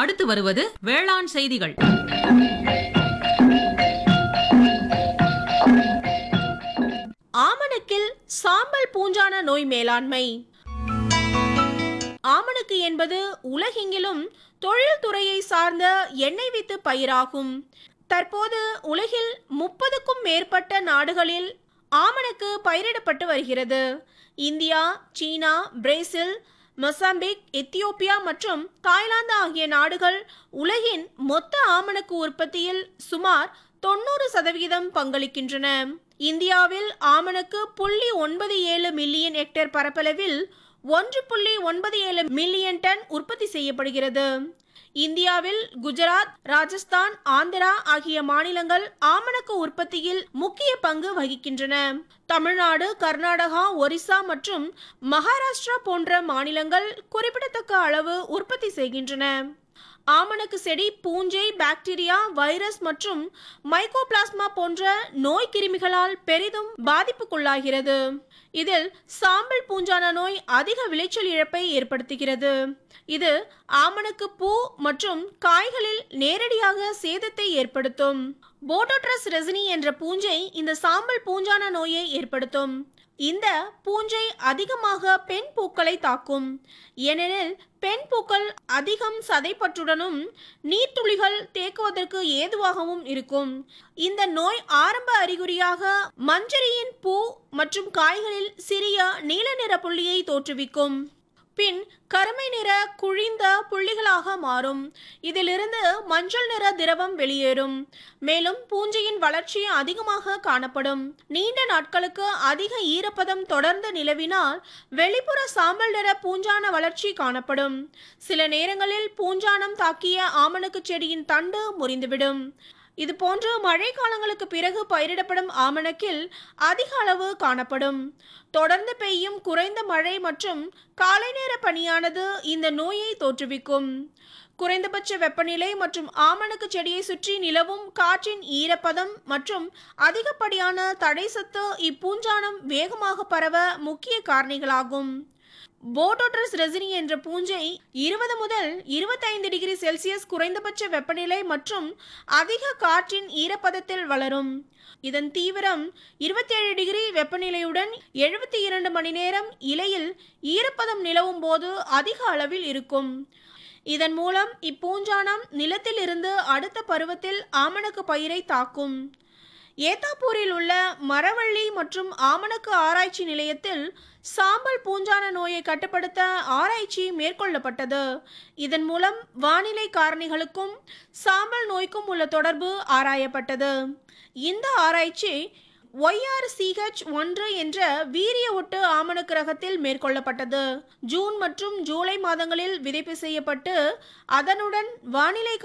அடுத்து வருவது வேளாண் செய்திகள் ஆமணக்கில் சாம்பல் பூஞ்சான நோய் மேலாண்மை ஆமணக்கு என்பது உலகெங்கிலும் தொழில்துறையை சார்ந்த எண்ணெய் வித்து பயிராகும் தற்போது உலகில் முப்பதுக்கும் மேற்பட்ட நாடுகளில் ஆமணக்கு பயிரிடப்பட்டு வருகிறது India China Brazil Mozambique Ethiopia மற்றும் தாய்லாந்து ஆகிய நாடுகள் உலகின் மொத்த ஆமணக்கு உற்பத்தியில் சுமார் தொண்ணூறு சதவிகிதம் பங்களிக்கின்றன இந்தியாவில் ஆமணக்கு புள்ளி ஒன்பது ஏழு மில்லியன் ஹெக்டேர் பரப்பளவில் ஒன்று புள்ளி ஒன்பது ஏழு மில்லியன் டன் உற்பத்தி செய்யப்படுகிறது இந்தியாவில் குஜராத் ராஜஸ்தான் ஆந்திரா ஆகிய மாநிலங்கள் ஆமணக்கு உற்பத்தியில் முக்கிய பங்கு வகிக்கின்றன தமிழ்நாடு கர்நாடகா ஒரிசா மற்றும் மகாராஷ்டிரா போன்ற மாநிலங்கள் குறிப்பிடத்தக்க அளவு உற்பத்தி செய்கின்றன ஆமணக்கு செடி பூஞ்சை பாக்டீரியா வைரஸ் மற்றும் மைக்கோபிளாஸ்மா போன்ற நோய் கிருமிகளால் பெரிதும் பாதிப்புக்குள்ளாகிறது இதில் சாம்பல் பூஞ்சான நோய் அதிக விளைச்சல் இழப்பை ஏற்படுத்துகிறது இது ஆமணக்கு பூ மற்றும் காய்களில் நேரடியாக சேதத்தை ஏற்படுத்தும் போட்டோட்ரஸ் ரெசினி என்ற பூஞ்சை இந்த சாம்பல் பூஞ்சான நோயை ஏற்படுத்தும் இந்த பூஞ்சை அதிகமாக பெண் பூக்களை தாக்கும் ஏனெனில் பெண் பூக்கள் அதிகம் சதைப்பற்றுடனும் நீர்த்துளிகள் தேக்குவதற்கு ஏதுவாகவும் இருக்கும் இந்த நோய் ஆரம்ப அறிகுறியாக மஞ்சரியின் பூ மற்றும் காய்களில் சிறிய நீல நிற புள்ளியை தோற்றுவிக்கும் பின் கருமை நிற குழிந்த புள்ளிகளாக மாறும் இதிலிருந்து மஞ்சள் நிற திரவம் வெளியேறும் மேலும் பூஞ்சையின் வளர்ச்சி அதிகமாக காணப்படும் நீண்ட நாட்களுக்கு அதிக ஈரப்பதம் தொடர்ந்து நிலவினால் வெளிப்புற சாம்பல் நிற பூஞ்சான வளர்ச்சி காணப்படும் சில நேரங்களில் பூஞ்சானம் தாக்கிய ஆமணக்கு செடியின் தண்டு முறிந்துவிடும் இது போன்று மழை காலங்களுக்கு பிறகு பயிரிடப்படும் ஆமணக்கில் அதிக அளவு காணப்படும் தொடர்ந்து பெய்யும் குறைந்த மழை மற்றும் காலை நேர பனியானது இந்த நோயை தோற்றுவிக்கும் குறைந்தபட்ச வெப்பநிலை மற்றும் ஆமணக்கு செடியை சுற்றி நிலவும் காற்றின் ஈரப்பதம் மற்றும் அதிகப்படியான தடை சத்து இப்பூஞ்சானம் வேகமாக பரவ முக்கிய காரணிகளாகும் போட்டோட்ரஸ் ரெசினி என்ற பூஞ்சை இருபது முதல் இருபத்தைந்து டிகிரி செல்சியஸ் குறைந்தபட்ச வெப்பநிலை மற்றும் அதிக காற்றின் ஈரப்பதத்தில் வளரும் இதன் தீவிரம் இருபத்தேழு டிகிரி வெப்பநிலையுடன் எழுபத்தி இரண்டு மணி நேரம் இலையில் ஈரப்பதம் நிலவும் போது அதிக அளவில் இருக்கும் இதன் மூலம் இப்பூஞ்சானம் நிலத்தில் இருந்து அடுத்த பருவத்தில் ஆமணக்கு பயிரை தாக்கும் ஏத்தாப்பூரில் உள்ள மரவள்ளி மற்றும் ஆமணக்கு ஆராய்ச்சி நிலையத்தில் சாம்பல் பூஞ்சான நோயை கட்டுப்படுத்த ஆராய்ச்சி மேற்கொள்ளப்பட்டது இதன் மூலம் வானிலை காரணிகளுக்கும் சாம்பல் நோய்க்கும் உள்ள தொடர்பு ஆராயப்பட்டது இந்த ஆராய்ச்சி ஒய்ஆர்சிஹெச் ஒன்று என்ற வீரிய ஒட்டு ஆமணக்கு ரகத்தில் மேற்கொள்ளப்பட்டது ஜூன் மற்றும் ஜூலை மாதங்களில் விதைப்பு செய்யப்பட்டு அதனுடன் வானிலை